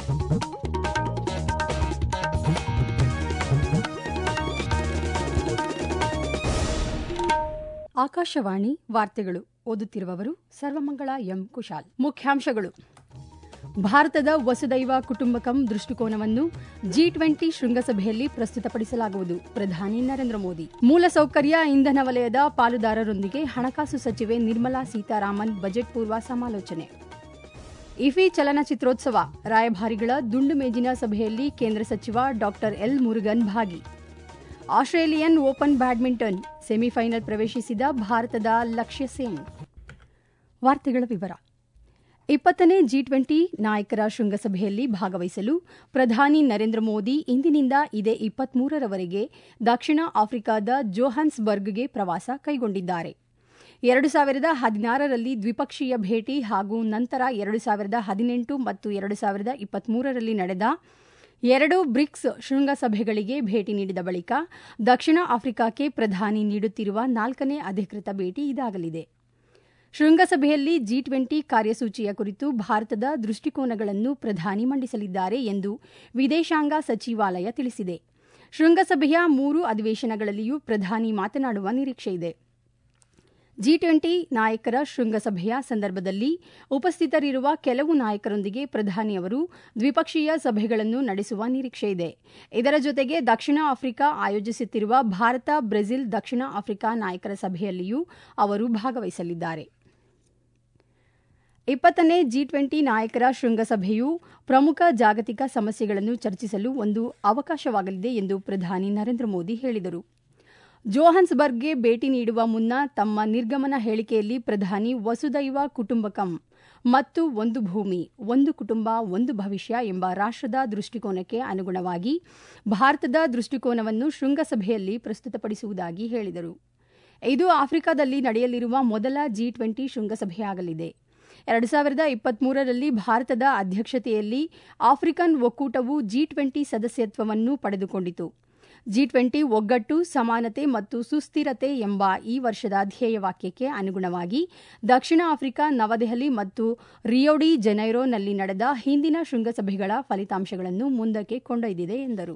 ಆಕಾಶವಾಣಿ ವಾರ್ತೆಗಳು ಓದುತ್ತಿರುವವರು ಸರ್ವಮಂಗಳ ಎಂ ಕುಶಾಲ್ ಮುಖ್ಯಾಂಶಗಳು ಭಾರತದ ವಸುದೈವ ಕುಟುಂಬಕಂ ದೃಷ್ಟಿಕೋನವನ್ನು ಜಿ ಟ್ವೆಂಟಿ ಶೃಂಗಸಭೆಯಲ್ಲಿ ಪ್ರಸ್ತುತಪಡಿಸಲಾಗುವುದು ಪ್ರಧಾನಿ ನರೇಂದ್ರ ಮೋದಿ ಮೂಲಸೌಕರ್ಯ ಇಂಧನ ವಲಯದ ಪಾಲುದಾರರೊಂದಿಗೆ ಹಣಕಾಸು ಸಚಿವೆ ನಿರ್ಮಲಾ ಸೀತಾರಾಮನ್ ಬಜೆಟ್ ಪೂರ್ವ ಸಮಾಲೋಚನೆ ಇಫಿ ಚಲನಚಿತ್ರೋತ್ಸವ ರಾಯಭಾರಿಗಳ ದುಂಡು ಮೇಜಿನ ಸಭೆಯಲ್ಲಿ ಕೇಂದ್ರ ಸಚಿವ ಡಾ ಎಲ್ ಮುರುಗನ್ ಭಾಗಿ ಆಸ್ಟ್ರೇಲಿಯನ್ ಓಪನ್ ಬ್ಯಾಡ್ಮಿಂಟನ್ ಸೆಮಿಫೈನಲ್ ಪ್ರವೇಶಿಸಿದ ಭಾರತದ ಲಕ್ಷ್ಯ ಸೇನ್ ವಾರ್ತೆಗಳ ವಿವರ ಇಪ್ಪತ್ತನೇ ಜಿ ಟ್ವೆಂಟಿ ನಾಯಕರ ಶೃಂಗಸಭೆಯಲ್ಲಿ ಭಾಗವಹಿಸಲು ಪ್ರಧಾನಿ ನರೇಂದ್ರ ಮೋದಿ ಇಂದಿನಿಂದ ಇದೇ ಇಪ್ಪತ್ಮೂರರವರೆಗೆ ದಕ್ಷಿಣ ಆಫ್ರಿಕಾದ ಜೋಹಾನ್ಸ್ಬರ್ಗ್ಗೆ ಪ್ರವಾಸ ಕೈಗೊಂಡಿದ್ದಾರೆ ಎರಡು ಸಾವಿರದ ಹದಿನಾರರಲ್ಲಿ ದ್ವಿಪಕ್ಷೀಯ ಭೇಟಿ ಹಾಗೂ ನಂತರ ಎರಡು ಸಾವಿರದ ಹದಿನೆಂಟು ಮತ್ತು ಎರಡು ಸಾವಿರದ ಇಪ್ಪತ್ಮೂರರಲ್ಲಿ ನಡೆದ ಎರಡು ಬ್ರಿಕ್ಸ್ ಶೃಂಗಸಭೆಗಳಿಗೆ ಭೇಟಿ ನೀಡಿದ ಬಳಿಕ ದಕ್ಷಿಣ ಆಫ್ರಿಕಾಕ್ಕೆ ಪ್ರಧಾನಿ ನೀಡುತ್ತಿರುವ ನಾಲ್ಕನೇ ಅಧಿಕೃತ ಭೇಟಿ ಇದಾಗಲಿದೆ ಶೃಂಗಸಭೆಯಲ್ಲಿ ಜಿ ಟ್ವೆಂಟಿ ಕಾರ್ಯಸೂಚಿಯ ಕುರಿತು ಭಾರತದ ದೃಷ್ಟಿಕೋನಗಳನ್ನು ಪ್ರಧಾನಿ ಮಂಡಿಸಲಿದ್ದಾರೆ ಎಂದು ವಿದೇಶಾಂಗ ಸಚಿವಾಲಯ ತಿಳಿಸಿದೆ ಶೃಂಗಸಭೆಯ ಮೂರು ಅಧಿವೇಶನಗಳಲ್ಲಿಯೂ ಪ್ರಧಾನಿ ಮಾತನಾಡುವ ನಿರೀಕ್ಷೆಯಿದೆ ಜಿ ಟ್ವೆಂಟಿ ನಾಯಕರ ಶೃಂಗಸಭೆಯ ಸಂದರ್ಭದಲ್ಲಿ ಉಪಸ್ಥಿತರಿರುವ ಕೆಲವು ನಾಯಕರೊಂದಿಗೆ ಪ್ರಧಾನಿಯವರು ದ್ವಿಪಕ್ಷೀಯ ಸಭೆಗಳನ್ನು ನಡೆಸುವ ನಿರೀಕ್ಷೆಯಿದೆ ಇದರ ಜೊತೆಗೆ ದಕ್ಷಿಣ ಆಫ್ರಿಕಾ ಆಯೋಜಿಸುತ್ತಿರುವ ಭಾರತ ಬ್ರೆಜಿಲ್ ದಕ್ಷಿಣ ಆಫ್ರಿಕಾ ನಾಯಕರ ಸಭೆಯಲ್ಲಿಯೂ ಅವರು ಭಾಗವಹಿಸಲಿದ್ದಾರೆ ಇಪ್ಪತ್ತನೇ ಜಿ ಟ್ವೆಂಟಿ ನಾಯಕರ ಶೃಂಗಸಭೆಯು ಪ್ರಮುಖ ಜಾಗತಿಕ ಸಮಸ್ಯೆಗಳನ್ನು ಚರ್ಚಿಸಲು ಒಂದು ಅವಕಾಶವಾಗಲಿದೆ ಎಂದು ಪ್ರಧಾನಿ ನರೇಂದ್ರ ಮೋದಿ ಹೇಳಿದರು ಜೋಹನ್ಸ್ಬರ್ಗ್ಗೆ ಭೇಟಿ ನೀಡುವ ಮುನ್ನ ತಮ್ಮ ನಿರ್ಗಮನ ಹೇಳಿಕೆಯಲ್ಲಿ ಪ್ರಧಾನಿ ವಸುದೈವ ಕುಟುಂಬಕಂ ಮತ್ತು ಒಂದು ಭೂಮಿ ಒಂದು ಕುಟುಂಬ ಒಂದು ಭವಿಷ್ಯ ಎಂಬ ರಾಷ್ಟದ ದೃಷ್ಟಿಕೋನಕ್ಕೆ ಅನುಗುಣವಾಗಿ ಭಾರತದ ದೃಷ್ಟಿಕೋನವನ್ನು ಶೃಂಗಸಭೆಯಲ್ಲಿ ಪ್ರಸ್ತುತಪಡಿಸುವುದಾಗಿ ಹೇಳಿದರು ಇದು ಆಫ್ರಿಕಾದಲ್ಲಿ ನಡೆಯಲಿರುವ ಮೊದಲ ಜಿ ಟ್ವೆಂಟಿ ಶೃಂಗಸಭೆಯಾಗಲಿದೆ ಎರಡು ಸಾವಿರದ ಇಪ್ಪತ್ಮೂರರಲ್ಲಿ ಭಾರತದ ಅಧ್ಯಕ್ಷತೆಯಲ್ಲಿ ಆಫ್ರಿಕನ್ ಒಕ್ಕೂಟವು ಜಿ ಟ್ವೆಂಟಿ ಸದಸ್ಯತ್ವವನ್ನು ಪಡೆದುಕೊಂಡಿತು ಜಿ ಟ್ವೆಂಟಿ ಒಗ್ಗಟ್ಟು ಸಮಾನತೆ ಮತ್ತು ಸುಸ್ಥಿರತೆ ಎಂಬ ಈ ವರ್ಷದ ಧ್ಯೇಯವಾಕ್ಯಕ್ಕೆ ಅನುಗುಣವಾಗಿ ದಕ್ಷಿಣ ಆಫ್ರಿಕಾ ನವದೆಹಲಿ ಮತ್ತು ರಿಯೋಡಿ ಜೆನೈರೋನಲ್ಲಿ ನಡೆದ ಹಿಂದಿನ ಶೃಂಗಸಭೆಗಳ ಫಲಿತಾಂಶಗಳನ್ನು ಮುಂದಕ್ಕೆ ಕೊಂಡೊಯ್ದಿದೆ ಎಂದರು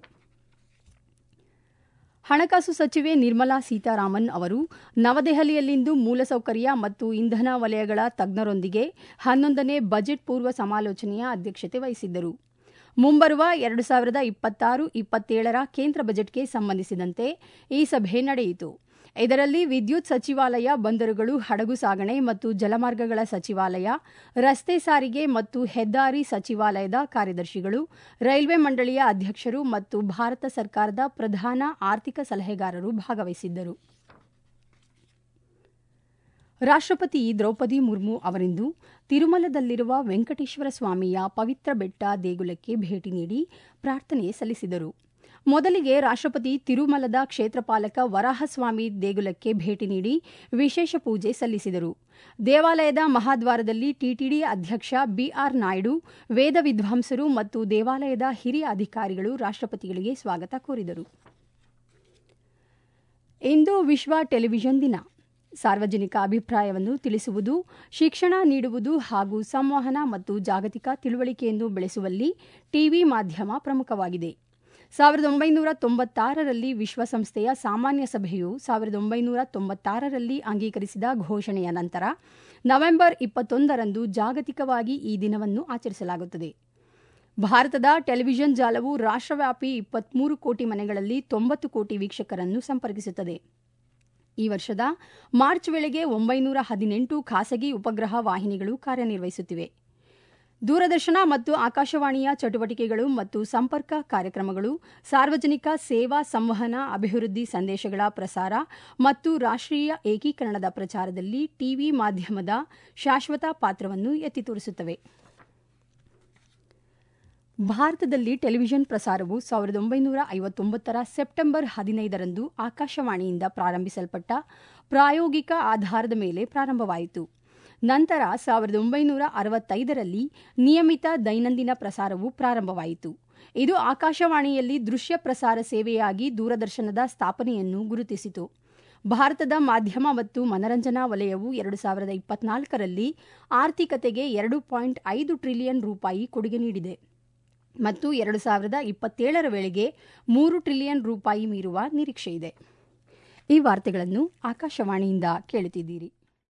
ಹಣಕಾಸು ಸಚಿವೆ ನಿರ್ಮಲಾ ಸೀತಾರಾಮನ್ ಅವರು ನವದೆಹಲಿಯಲ್ಲಿಂದು ಮೂಲಸೌಕರ್ಯ ಮತ್ತು ಇಂಧನ ವಲಯಗಳ ತಜ್ಞರೊಂದಿಗೆ ಹನ್ನೊಂದನೇ ಬಜೆಟ್ ಪೂರ್ವ ಸಮಾಲೋಚನೆಯ ಅಧ್ಯಕ್ಷತೆ ವಹಿಸಿದ್ದರು ಮುಂಬರುವ ಎರಡು ಸಾವಿರದ ಇಪ್ಪತ್ತಾರು ಇಪ್ಪತ್ತೇಳರ ಕೇಂದ್ರ ಬಜೆಟ್ಗೆ ಸಂಬಂಧಿಸಿದಂತೆ ಈ ಸಭೆ ನಡೆಯಿತು ಇದರಲ್ಲಿ ವಿದ್ಯುತ್ ಸಚಿವಾಲಯ ಬಂದರುಗಳು ಹಡಗು ಸಾಗಣೆ ಮತ್ತು ಜಲಮಾರ್ಗಗಳ ಸಚಿವಾಲಯ ರಸ್ತೆ ಸಾರಿಗೆ ಮತ್ತು ಹೆದ್ದಾರಿ ಸಚಿವಾಲಯದ ಕಾರ್ಯದರ್ಶಿಗಳು ರೈಲ್ವೆ ಮಂಡಳಿಯ ಅಧ್ಯಕ್ಷರು ಮತ್ತು ಭಾರತ ಸರ್ಕಾರದ ಪ್ರಧಾನ ಆರ್ಥಿಕ ಸಲಹೆಗಾರರು ಭಾಗವಹಿಸಿದ್ದರು ರಾಷ್ಟಪತಿ ದ್ರೌಪದಿ ಮುರ್ಮು ಅವರಿಂದು ತಿರುಮಲದಲ್ಲಿರುವ ವೆಂಕಟೇಶ್ವರ ಸ್ವಾಮಿಯ ಪವಿತ್ರ ಬೆಟ್ಟ ದೇಗುಲಕ್ಕೆ ಭೇಟಿ ನೀಡಿ ಪ್ರಾರ್ಥನೆ ಸಲ್ಲಿಸಿದರು ಮೊದಲಿಗೆ ರಾಷ್ಟಪತಿ ತಿರುಮಲದ ಕ್ಷೇತ್ರಪಾಲಕ ವರಾಹಸ್ವಾಮಿ ದೇಗುಲಕ್ಕೆ ಭೇಟಿ ನೀಡಿ ವಿಶೇಷ ಪೂಜೆ ಸಲ್ಲಿಸಿದರು ದೇವಾಲಯದ ಮಹಾದ್ವಾರದಲ್ಲಿ ಟಿಟಿಡಿ ಅಧ್ಯಕ್ಷ ಬಿಆರ್ ನಾಯ್ಡು ವೇದ ವಿದ್ವಾಂಸರು ಮತ್ತು ದೇವಾಲಯದ ಹಿರಿಯ ಅಧಿಕಾರಿಗಳು ರಾಷ್ಟಪತಿಗಳಿಗೆ ಸ್ವಾಗತ ಕೋರಿದರು ಇಂದು ವಿಶ್ವ ಟೆಲಿವಿಷನ್ ದಿನ ಸಾರ್ವಜನಿಕ ಅಭಿಪ್ರಾಯವನ್ನು ತಿಳಿಸುವುದು ಶಿಕ್ಷಣ ನೀಡುವುದು ಹಾಗೂ ಸಂವಹನ ಮತ್ತು ಜಾಗತಿಕ ತಿಳುವಳಿಕೆಯನ್ನು ಬೆಳೆಸುವಲ್ಲಿ ಟಿವಿ ಮಾಧ್ಯಮ ಪ್ರಮುಖವಾಗಿದೆ ಸಾವಿರದ ಒಂಬೈನೂರ ತೊಂಬತ್ತಾರರಲ್ಲಿ ವಿಶ್ವಸಂಸ್ಥೆಯ ಸಾಮಾನ್ಯ ಸಭೆಯು ಸಾವಿರದ ಒಂಬೈನೂರ ತೊಂಬತ್ತಾರರಲ್ಲಿ ಅಂಗೀಕರಿಸಿದ ಘೋಷಣೆಯ ನಂತರ ನವೆಂಬರ್ ಇಪ್ಪತ್ತೊಂದರಂದು ಜಾಗತಿಕವಾಗಿ ಈ ದಿನವನ್ನು ಆಚರಿಸಲಾಗುತ್ತದೆ ಭಾರತದ ಟೆಲಿವಿಷನ್ ಜಾಲವು ರಾಷ್ಟ್ರವ್ಯಾಪಿ ಇಪ್ಪತ್ಮೂರು ಕೋಟಿ ಮನೆಗಳಲ್ಲಿ ತೊಂಬತ್ತು ಕೋಟಿ ವೀಕ್ಷಕರನ್ನು ಸಂಪರ್ಕಿಸುತ್ತದೆ ಈ ವರ್ಷದ ಮಾರ್ಚ್ ವೇಳೆಗೆ ಒಂಬೈನೂರ ಹದಿನೆಂಟು ಖಾಸಗಿ ಉಪಗ್ರಹ ವಾಹಿನಿಗಳು ಕಾರ್ಯನಿರ್ವಹಿಸುತ್ತಿವೆ ದೂರದರ್ಶನ ಮತ್ತು ಆಕಾಶವಾಣಿಯ ಚಟುವಟಿಕೆಗಳು ಮತ್ತು ಸಂಪರ್ಕ ಕಾರ್ಯಕ್ರಮಗಳು ಸಾರ್ವಜನಿಕ ಸೇವಾ ಸಂವಹನ ಅಭಿವೃದ್ಧಿ ಸಂದೇಶಗಳ ಪ್ರಸಾರ ಮತ್ತು ರಾಷ್ಟ್ರೀಯ ಏಕೀಕರಣದ ಪ್ರಚಾರದಲ್ಲಿ ಟಿವಿ ಮಾಧ್ಯಮದ ಶಾಶ್ವತ ಪಾತ್ರವನ್ನು ಎತ್ತಿ ತೋರಿಸುತ್ತವೆ ಭಾರತದಲ್ಲಿ ಟೆಲಿವಿಷನ್ ಪ್ರಸಾರವು ಸಾವಿರದ ಒಂಬೈನೂರ ಐವತ್ತೊಂಬತ್ತರ ಸೆಪ್ಟೆಂಬರ್ ಹದಿನೈದರಂದು ಆಕಾಶವಾಣಿಯಿಂದ ಪ್ರಾರಂಭಿಸಲ್ಪಟ್ಟ ಪ್ರಾಯೋಗಿಕ ಆಧಾರದ ಮೇಲೆ ಪ್ರಾರಂಭವಾಯಿತು ನಂತರ ಸಾವಿರದ ಒಂಬೈನೂರ ಅರವತ್ತೈದರಲ್ಲಿ ನಿಯಮಿತ ದೈನಂದಿನ ಪ್ರಸಾರವು ಪ್ರಾರಂಭವಾಯಿತು ಇದು ಆಕಾಶವಾಣಿಯಲ್ಲಿ ದೃಶ್ಯ ಪ್ರಸಾರ ಸೇವೆಯಾಗಿ ದೂರದರ್ಶನದ ಸ್ಥಾಪನೆಯನ್ನು ಗುರುತಿಸಿತು ಭಾರತದ ಮಾಧ್ಯಮ ಮತ್ತು ಮನರಂಜನಾ ವಲಯವು ಎರಡು ಸಾವಿರದ ಇಪ್ಪತ್ನಾಲ್ಕರಲ್ಲಿ ಆರ್ಥಿಕತೆಗೆ ಎರಡು ಪಾಯಿಂಟ್ ಐದು ಟ್ರಿಲಿಯನ್ ರೂಪಾಯಿ ಕೊಡುಗೆ ನೀಡಿದೆ ಮತ್ತು ಎರಡು ಸಾವಿರದ ಇಪ್ಪತ್ತೇಳರ ವೇಳೆಗೆ ಮೂರು ಟ್ರಿಲಿಯನ್ ರೂಪಾಯಿ ಮೀರುವ ನಿರೀಕ್ಷೆ ಇದೆ ಈ ವಾರ್ತೆಗಳನ್ನು ಆಕಾಶವಾಣಿಯಿಂದ ಕೇಳುತ್ತಿದ್ದೀರಿ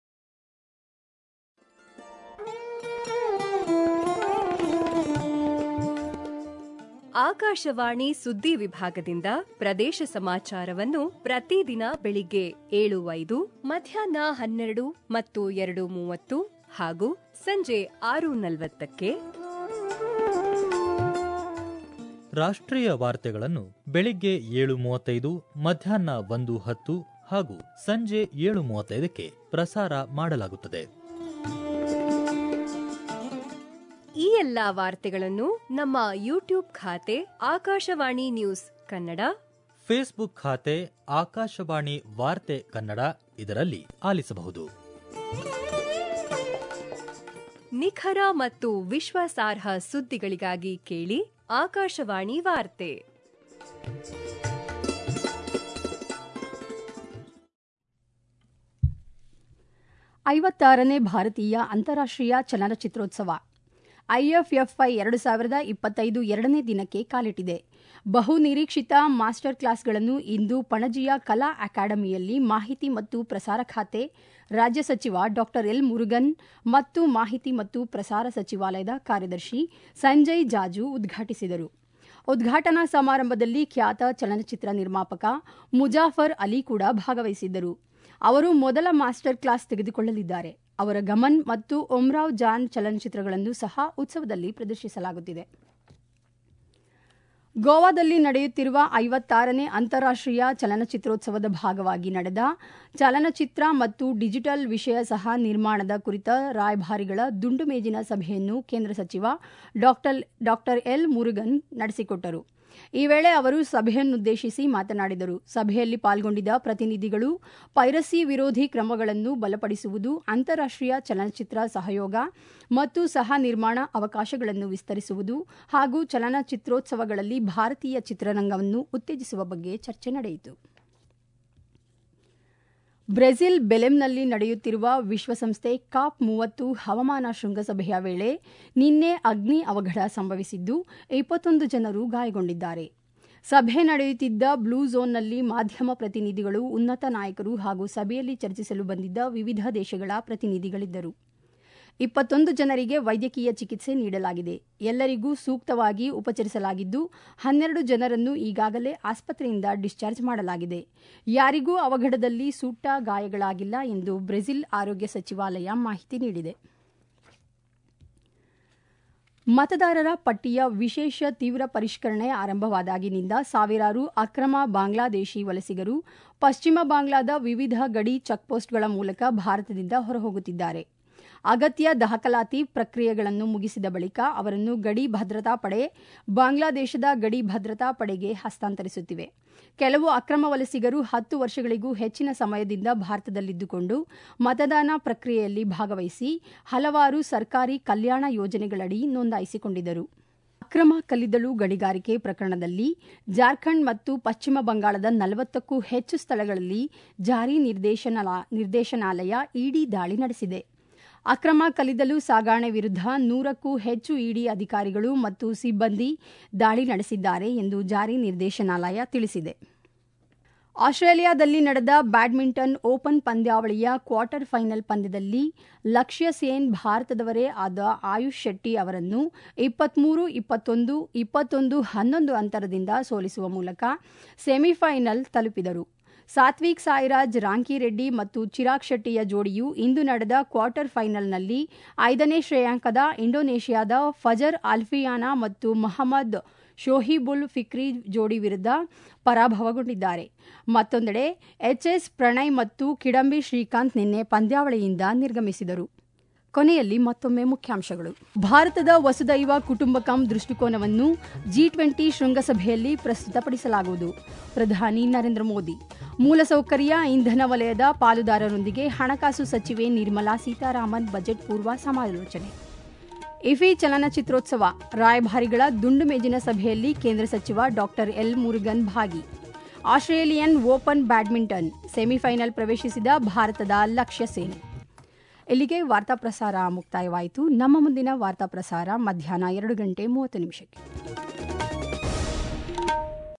ಆಕಾಶವಾಣಿ ಸುದ್ದಿ ವಿಭಾಗದಿಂದ ಪ್ರದೇಶ ಸಮಾಚಾರವನ್ನು ಪ್ರತಿದಿನ ಬೆಳಿಗ್ಗೆ ಏಳು ಐದು ಮಧ್ಯಾಹ್ನ ಹನ್ನೆರಡು ಮತ್ತು ಎರಡು ಮೂವತ್ತು ಹಾಗೂ ಸಂಜೆ ಆರು ನಲವತ್ತಕ್ಕೆ ರಾಷ್ಟ್ರೀಯ ವಾರ್ತೆಗಳನ್ನು ಬೆಳಿಗ್ಗೆ ಏಳು ಮೂವತ್ತೈದು ಮಧ್ಯಾಹ್ನ ಒಂದು ಹತ್ತು ಹಾಗೂ ಸಂಜೆ ಏಳು ಮೂವತ್ತೈದಕ್ಕೆ ಪ್ರಸಾರ ಮಾಡಲಾಗುತ್ತದೆ ಈ ಎಲ್ಲಾ ವಾರ್ತೆಗಳನ್ನು ನಮ್ಮ ಯೂಟ್ಯೂಬ್ ಖಾತೆ ಆಕಾಶವಾಣಿ ನ್ಯೂಸ್ ಕನ್ನಡ ಫೇಸ್ಬುಕ್ ಖಾತೆ ಆಕಾಶವಾಣಿ ವಾರ್ತೆ ಕನ್ನಡ ಇದರಲ್ಲಿ ಆಲಿಸಬಹುದು ನಿಖರ ಮತ್ತು ವಿಶ್ವಾಸಾರ್ಹ ಸುದ್ದಿಗಳಿಗಾಗಿ ಕೇಳಿ ಆಕಾಶವಾಣಿ ವಾರ್ತೆ ಐವತ್ತಾರನೇ ಭಾರತೀಯ ಅಂತಾರಾಷ್ಟ್ರೀಯ ಚಲನಚಿತ್ರೋತ್ಸವ ಐಎಫ್ಎಫ್ಐ ಎರಡು ಸಾವಿರದ ಇಪ್ಪತ್ತೈದು ಎರಡನೇ ದಿನಕ್ಕೆ ಕಾಲಿಟ್ಟಿದೆ ಬಹು ನಿರೀಕ್ಷಿತ ಮಾಸ್ಟರ್ ಕ್ಲಾಸ್ಗಳನ್ನು ಇಂದು ಪಣಜಿಯ ಕಲಾ ಅಕಾಡೆಮಿಯಲ್ಲಿ ಮಾಹಿತಿ ಮತ್ತು ಪ್ರಸಾರ ಖಾತೆ ರಾಜ್ಯ ಸಚಿವ ಡಾ ಎಲ್ ಮುರುಗನ್ ಮತ್ತು ಮಾಹಿತಿ ಮತ್ತು ಪ್ರಸಾರ ಸಚಿವಾಲಯದ ಕಾರ್ಯದರ್ಶಿ ಸಂಜಯ್ ಜಾಜು ಉದ್ಘಾಟಿಸಿದರು ಉದ್ಘಾಟನಾ ಸಮಾರಂಭದಲ್ಲಿ ಖ್ಯಾತ ಚಲನಚಿತ್ರ ನಿರ್ಮಾಪಕ ಮುಜಾಫರ್ ಅಲಿ ಕೂಡ ಭಾಗವಹಿಸಿದ್ದರು ಅವರು ಮೊದಲ ಮಾಸ್ಟರ್ ಕ್ಲಾಸ್ ತೆಗೆದುಕೊಳ್ಳಲಿದ್ದಾರೆ ಅವರ ಗಮನ್ ಮತ್ತು ಒಮ್ರಾವ್ ಜಾನ್ ಚಲನಚಿತ್ರಗಳನ್ನು ಸಹ ಉತ್ಸವದಲ್ಲಿ ಪ್ರದರ್ಶಿಸಲಾಗುತ್ತಿದೆ ಗೋವಾದಲ್ಲಿ ನಡೆಯುತ್ತಿರುವ ಐವತ್ತಾರನೇ ಅಂತಾರಾಷ್ಟ್ರೀಯ ಚಲನಚಿತ್ರೋತ್ಸವದ ಭಾಗವಾಗಿ ನಡೆದ ಚಲನಚಿತ್ರ ಮತ್ತು ಡಿಜಿಟಲ್ ವಿಷಯ ಸಹ ನಿರ್ಮಾಣದ ಕುರಿತ ರಾಯಭಾರಿಗಳ ದುಂಡು ಮೇಜಿನ ಸಭೆಯನ್ನು ಕೇಂದ್ರ ಸಚಿವ ಡಾ ಎಲ್ ಮುರುಗನ್ ನಡೆಸಿಕೊಟ್ಟರು ಈ ವೇಳೆ ಅವರು ಸಭೆಯನ್ನುದ್ದೇಶಿಸಿ ಮಾತನಾಡಿದರು ಸಭೆಯಲ್ಲಿ ಪಾಲ್ಗೊಂಡಿದ್ದ ಪ್ರತಿನಿಧಿಗಳು ಪೈರಸಿ ವಿರೋಧಿ ಕ್ರಮಗಳನ್ನು ಬಲಪಡಿಸುವುದು ಅಂತಾರಾಷ್ಟ್ರೀಯ ಚಲನಚಿತ್ರ ಸಹಯೋಗ ಮತ್ತು ಸಹ ನಿರ್ಮಾಣ ಅವಕಾಶಗಳನ್ನು ವಿಸ್ತರಿಸುವುದು ಹಾಗೂ ಚಲನಚಿತ್ರೋತ್ಸವಗಳಲ್ಲಿ ಭಾರತೀಯ ಚಿತ್ರರಂಗವನ್ನು ಉತ್ತೇಜಿಸುವ ಬಗ್ಗೆ ಚರ್ಚೆ ನಡೆಯಿತು ಬ್ರೆಜಿಲ್ ಬೆಲೆಮ್ನಲ್ಲಿ ನಡೆಯುತ್ತಿರುವ ವಿಶ್ವಸಂಸ್ಥೆ ಕಾಪ್ ಮೂವತ್ತು ಹವಾಮಾನ ಶೃಂಗಸಭೆಯ ವೇಳೆ ನಿನ್ನೆ ಅಗ್ನಿ ಅವಘಡ ಸಂಭವಿಸಿದ್ದು ಇಪ್ಪತ್ತೊಂದು ಜನರು ಗಾಯಗೊಂಡಿದ್ದಾರೆ ಸಭೆ ನಡೆಯುತ್ತಿದ್ದ ಬ್ಲೂ ಝೋನ್ನಲ್ಲಿ ಮಾಧ್ಯಮ ಪ್ರತಿನಿಧಿಗಳು ಉನ್ನತ ನಾಯಕರು ಹಾಗೂ ಸಭೆಯಲ್ಲಿ ಚರ್ಚಿಸಲು ಬಂದಿದ್ದ ವಿವಿಧ ದೇಶಗಳ ಪ್ರತಿನಿಧಿಗಳಿದ್ದರು ಇಪ್ಪತ್ತೊಂದು ಜನರಿಗೆ ವೈದ್ಯಕೀಯ ಚಿಕಿತ್ಸೆ ನೀಡಲಾಗಿದೆ ಎಲ್ಲರಿಗೂ ಸೂಕ್ತವಾಗಿ ಉಪಚರಿಸಲಾಗಿದ್ದು ಹನ್ನೆರಡು ಜನರನ್ನು ಈಗಾಗಲೇ ಆಸ್ಪತ್ರೆಯಿಂದ ಡಿಸ್ಚಾರ್ಜ್ ಮಾಡಲಾಗಿದೆ ಯಾರಿಗೂ ಅವಘಡದಲ್ಲಿ ಸೂಟ್ಟ ಗಾಯಗಳಾಗಿಲ್ಲ ಎಂದು ಬ್ರೆಜಿಲ್ ಆರೋಗ್ಯ ಸಚಿವಾಲಯ ಮಾಹಿತಿ ನೀಡಿದೆ ಮತದಾರರ ಪಟ್ಟಿಯ ವಿಶೇಷ ತೀವ್ರ ಪರಿಷ್ಕರಣೆ ಆರಂಭವಾದಾಗಿನಿಂದ ಸಾವಿರಾರು ಅಕ್ರಮ ಬಾಂಗ್ಲಾದೇಶಿ ವಲಸಿಗರು ಪಶ್ಚಿಮ ಬಾಂಗ್ಲಾದ ವಿವಿಧ ಗಡಿ ಚೆಕ್ಪೋಸ್ಟ್ಗಳ ಮೂಲಕ ಭಾರತದಿಂದ ಹೊರಹೋಗುತ್ತಿದ್ದಾರೆ ಅಗತ್ಯ ದಾಖಲಾತಿ ಪ್ರಕ್ರಿಯೆಗಳನ್ನು ಮುಗಿಸಿದ ಬಳಿಕ ಅವರನ್ನು ಗಡಿ ಭದ್ರತಾ ಪಡೆ ಬಾಂಗ್ಲಾದೇಶದ ಗಡಿ ಭದ್ರತಾ ಪಡೆಗೆ ಹಸ್ತಾಂತರಿಸುತ್ತಿವೆ ಕೆಲವು ಅಕ್ರಮ ವಲಸಿಗರು ಹತ್ತು ವರ್ಷಗಳಿಗೂ ಹೆಚ್ಚಿನ ಸಮಯದಿಂದ ಭಾರತದಲ್ಲಿದ್ದುಕೊಂಡು ಮತದಾನ ಪ್ರಕ್ರಿಯೆಯಲ್ಲಿ ಭಾಗವಹಿಸಿ ಹಲವಾರು ಸರ್ಕಾರಿ ಕಲ್ಯಾಣ ಯೋಜನೆಗಳಡಿ ನೋಂದಾಯಿಸಿಕೊಂಡಿದ್ದರು ಅಕ್ರಮ ಕಲ್ಲಿದ್ದಲು ಗಣಿಗಾರಿಕೆ ಪ್ರಕರಣದಲ್ಲಿ ಜಾರ್ಖಂಡ್ ಮತ್ತು ಪಶ್ಚಿಮ ಬಂಗಾಳದ ನಲವತ್ತಕ್ಕೂ ಹೆಚ್ಚು ಸ್ಥಳಗಳಲ್ಲಿ ಜಾರಿ ನಿರ್ದೇಶನಾಲಯ ಇಡಿ ದಾಳಿ ನಡೆಸಿದೆ ಅಕ್ರಮ ಕಲ್ಲಿದ್ದಲು ಸಾಗಾಣೆ ವಿರುದ್ಧ ನೂರಕ್ಕೂ ಹೆಚ್ಚು ಇಡಿ ಅಧಿಕಾರಿಗಳು ಮತ್ತು ಸಿಬ್ಬಂದಿ ದಾಳಿ ನಡೆಸಿದ್ದಾರೆ ಎಂದು ಜಾರಿ ನಿರ್ದೇಶನಾಲಯ ತಿಳಿಸಿದೆ ಆಸ್ಟ್ರೇಲಿಯಾದಲ್ಲಿ ನಡೆದ ಬ್ಯಾಡ್ಮಿಂಟನ್ ಓಪನ್ ಪಂದ್ಯಾವಳಿಯ ಕ್ವಾರ್ಟರ್ ಫೈನಲ್ ಪಂದ್ಯದಲ್ಲಿ ಲಕ್ಷ್ಯ ಸೇನ್ ಭಾರತದವರೇ ಆದ ಆಯುಷ್ ಶೆಟ್ಟಿ ಅವರನ್ನು ಇಪ್ಪತ್ಮೂರು ಇಪ್ಪತ್ತೊಂದು ಇಪ್ಪತ್ತೊಂದು ಹನ್ನೊಂದು ಅಂತರದಿಂದ ಸೋಲಿಸುವ ಮೂಲಕ ಸೆಮಿಫೈನಲ್ ತಲುಪಿದರು ಸಾತ್ವಿಕ್ ಸಾಯಿರಾಜ್ ರಾಂಕಿರೆಡ್ಡಿ ಮತ್ತು ಚಿರಾಗ್ ಶೆಟ್ಟಿಯ ಜೋಡಿಯು ಇಂದು ನಡೆದ ಕ್ವಾರ್ಟರ್ ಫೈನಲ್ನಲ್ಲಿ ಐದನೇ ಶ್ರೇಯಾಂಕದ ಇಂಡೋನೇಷ್ಯಾದ ಫಜರ್ ಆಲ್ಫಿಯಾನಾ ಮತ್ತು ಮಹಮ್ಮದ್ ಶೋಹಿಬುಲ್ ಫಿಕ್ರಿ ಜೋಡಿ ವಿರುದ್ಧ ಪರಾಭವಗೊಂಡಿದ್ದಾರೆ ಮತ್ತೊಂದೆಡೆ ಎಚ್ಎಸ್ ಪ್ರಣಯ್ ಮತ್ತು ಕಿಡಂಬಿ ಶ್ರೀಕಾಂತ್ ನಿನ್ನೆ ಪಂದ್ಯಾವಳಿಯಿಂದ ನಿರ್ಗಮಿಸಿದರು ಕೊನೆಯಲ್ಲಿ ಮತ್ತೊಮ್ಮೆ ಮುಖ್ಯಾಂಶಗಳು ಭಾರತದ ವಸುದೈವ ಕುಟುಂಬಕಂ ದೃಷ್ಟಿಕೋನವನ್ನು ಜಿ ಟ್ವೆಂಟಿ ಶೃಂಗಸಭೆಯಲ್ಲಿ ಪ್ರಸ್ತುತಪಡಿಸಲಾಗುವುದು ಪ್ರಧಾನಿ ನರೇಂದ್ರ ಮೋದಿ ಮೂಲಸೌಕರ್ಯ ಇಂಧನ ವಲಯದ ಪಾಲುದಾರರೊಂದಿಗೆ ಹಣಕಾಸು ಸಚಿವೆ ನಿರ್ಮಲಾ ಸೀತಾರಾಮನ್ ಬಜೆಟ್ ಪೂರ್ವ ಸಮಾಲೋಚನೆ ಇಫಿ ಚಲನಚಿತ್ರೋತ್ಸವ ರಾಯಭಾರಿಗಳ ದುಂಡು ಮೇಜಿನ ಸಭೆಯಲ್ಲಿ ಕೇಂದ್ರ ಸಚಿವ ಡಾ ಎಲ್ ಮುರುಗನ್ ಭಾಗಿ ಆಸ್ಟ್ರೇಲಿಯನ್ ಓಪನ್ ಬ್ಯಾಡ್ಮಿಂಟನ್ ಸೆಮಿಫೈನಲ್ ಪ್ರವೇಶಿಸಿದ ಭಾರತದ ಲಕ್ಷ್ಯ ಸೇನ್ ಇಲ್ಲಿಗೆ ವಾರ್ತಾ ಪ್ರಸಾರ ಮುಕ್ತಾಯವಾಯಿತು ನಮ್ಮ ಮುಂದಿನ ವಾರ್ತಾ ಪ್ರಸಾರ ಮಧ್ಯಾಹ್ನ ಎರಡು ಗಂಟೆ ಮೂವತ್ತು ನಿಮಿಷಕ್ಕೆ